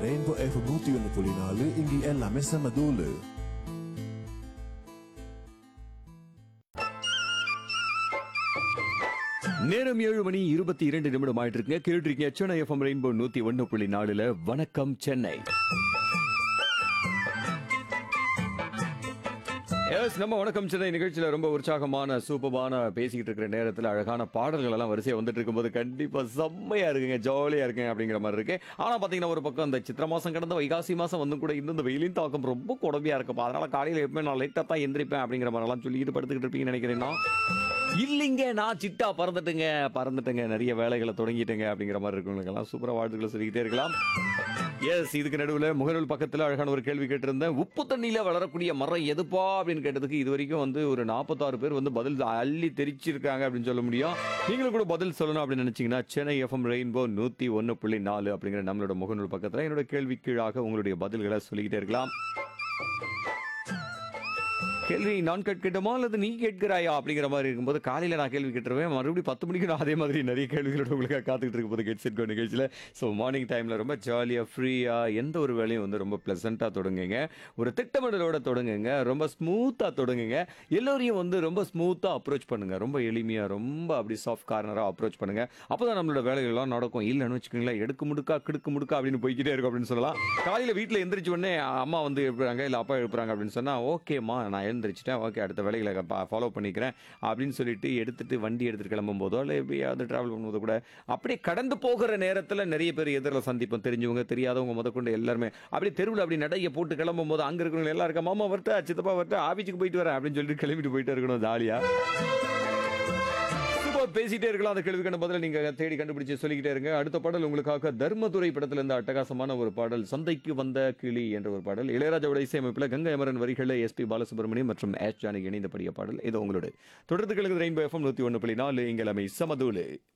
Rainbow F நூத்தி ஒன்னு புள்ளி நாலு இங்க எல்லாமே செம தூளு நேரம் ஏழு மணி இருபத்தி இரண்டு நிமிடம் ஆயிட்டு இருக்குங்க கேட்டிருக்கீங்க சென்னை எஃப்எம் ரெயின்போ நூத்தி ஒன்னு புள்ளி நாலுல வணக்கம் சென்னை எஸ் நம்ம வணக்கம் சென்னை நிகழ்ச்சியில ரொம்ப உற்சாகமான சூப்பமான பேசிக்கிட்டு இருக்கிற நேரத்தில் அழகான பாடல்கள் எல்லாம் வரிசையா வந்துட்டு இருக்கும்போது கண்டிப்பா செம்மையா இருக்குங்க ஜாலியா இருக்குங்க அப்படிங்கிற மாதிரி இருக்கு ஆனா பாத்தீங்கன்னா ஒரு பக்கம் அந்த சித்திர மாசம் கடந்த வைகாசி மாசம் வந்து கூட இன்னும் இந்த வெயிலின் தாக்கம் ரொம்ப கொடுமையா இருக்குப்பா அதனால காலையில எப்பவுமே நான் லேட்டா தான் எந்திரிப்பேன் அப்படிங்கிற மாதிரி எல்லாம் சொல்லிட்டு படுத்துக்கிட்டு இருப்பீங்கன்னு நினைக்கிறேன் நான். இல்லைங்க நான் சிட்டா பறந்துட்டுங்க பறந்துட்டேங்க நிறைய வேலைகளை தொடங்கிட்டேங்க அப்படிங்கிற மாதிரி இருக்கவங்களுக்கெல்லாம் சூப்பரா வாழ்த்துக்களை சொல்லிக்கிட்டே இருக்கலாம் எஸ் இதுக்கு நடுவில் முகநூல் பக்கத்தில் அழகான ஒரு கேள்வி கேட்டிருந்தேன் உப்பு தண்ணியில வளரக்கூடிய மரம் எதுப்பா அப்படின்னு கேட்டதுக்கு இது வரைக்கும் வந்து ஒரு நாற்பத்தாறு பேர் வந்து பதில் அள்ளி தெரிச்சிருக்காங்க அப்படின்னு சொல்ல முடியும் நீங்களும் கூட பதில் சொல்லணும் அப்படின்னு நினைச்சீங்கன்னா சென்னை எஃப்எம் ரெயின்போ நூத்தி ஒன்னு புள்ளி நாலு அப்படிங்கிற நம்மளோட முகநூல் பக்கத்தில் என்னோட கேள்வி கீழாக உங்களுடைய பதில்களை சொல்லிக்கிட்டே இருக்கலாம் கேள்வி நான் கேட்கட்டுமா அல்லது நீ கேட்கிறாயா அப்படிங்கிற மாதிரி இருக்கும்போது காலையில் நான் கேள்வி கேட்டுருவேன் மறுபடியும் பத்து மணிக்கு நான் அதே மாதிரி நிறைய கேள்விகளோட உங்களுக்காக காத்துக்கிட்டு இருக்கும் போது கெட் செட் கோ நிகழ்ச்சியில் ஸோ மார்னிங் டைமில் ரொம்ப ஜாலியாக ஃப்ரீயாக எந்த ஒரு வேலையும் வந்து ரொம்ப ப்ளசண்ட்டாக தொடங்குங்க ஒரு திட்டமிடலோட தொடங்குங்க ரொம்ப ஸ்மூத்தாக தொடங்குங்க எல்லோரையும் வந்து ரொம்ப ஸ்மூத்தாக அப்ரோச் பண்ணுங்க ரொம்ப எளிமையாக ரொம்ப அப்படி சாஃப்ட் கார்னராக அப்ரோச் பண்ணுங்க அப்போ தான் நம்மளோட வேலைகள்லாம் நடக்கும் இல்லைன்னு வச்சுக்கோங்களேன் எடுக்க முடுக்கா கிடுக்கு முடுக்கா அப்படின்னு போய்கிட்டே இருக்கும் அப்படின்னு சொல்லலாம் காலையில் வீட்டில் எந்திரிச்ச உடனே அம்மா வந்து எழுப்புறாங்க இல்லை அப்பா எழுப்புறாங்க அப்படின்னு சொன்னால் ஓகேம்மா நான் எழுந்திரிச்சிட்டேன் ஓகே அடுத்த வேலைகளை ஃபாலோ பண்ணிக்கிறேன் அப்படின்னு சொல்லிட்டு எடுத்துட்டு வண்டி எடுத்துட்டு கிளம்பும் போதோ இல்லை எப்படியாவது ட்ராவல் பண்ணும்போது கூட அப்படியே கடந்து போகிற நேரத்தில் நிறைய பேர் எதிரில் சந்திப்போம் தெரிஞ்சவங்க தெரியாதவங்க முதற்கொண்டு எல்லாருமே அப்படியே தெருவில் அப்படி நடைய போட்டு கிளம்பும் போது அங்கே இருக்கிறவங்க எல்லாம் இருக்கா மாமா வரட்டா சித்தப்பா வரட்டா ஆபீஸுக்கு போயிட்டு வரேன் அப்படின்னு சொல்லிட்டு கிளம்பிட்டு போயிட்டு இருக்கணும் ஜாலியாக சூப்பர் பேசிட்டே இருக்கலாம் அந்த கேள்விக்கான பதில நீங்க தேடி கண்டுபிடிச்சு சொல்லிக்கிட்டே இருங்க அடுத்த பாடல் உங்களுக்காக தர்மதுரை படத்துல இருந்த அட்டகாசமான ஒரு பாடல் சந்தைக்கு வந்த கிளி என்ற ஒரு பாடல் இளையராஜாவோட இசையமைப்பில் கங்கை அமரன் வரிகளில் எஸ்பி பாலசுப்ரமணியம் மற்றும் எஸ் ஜானகி இணைந்த படிய பாடல் இது உங்களோட தொடர்ந்து கிழக்கு ரெயின்போ எஃப்எம் நூத்தி ஒன்று புள்ளி நாலு இங்கே சமதூலு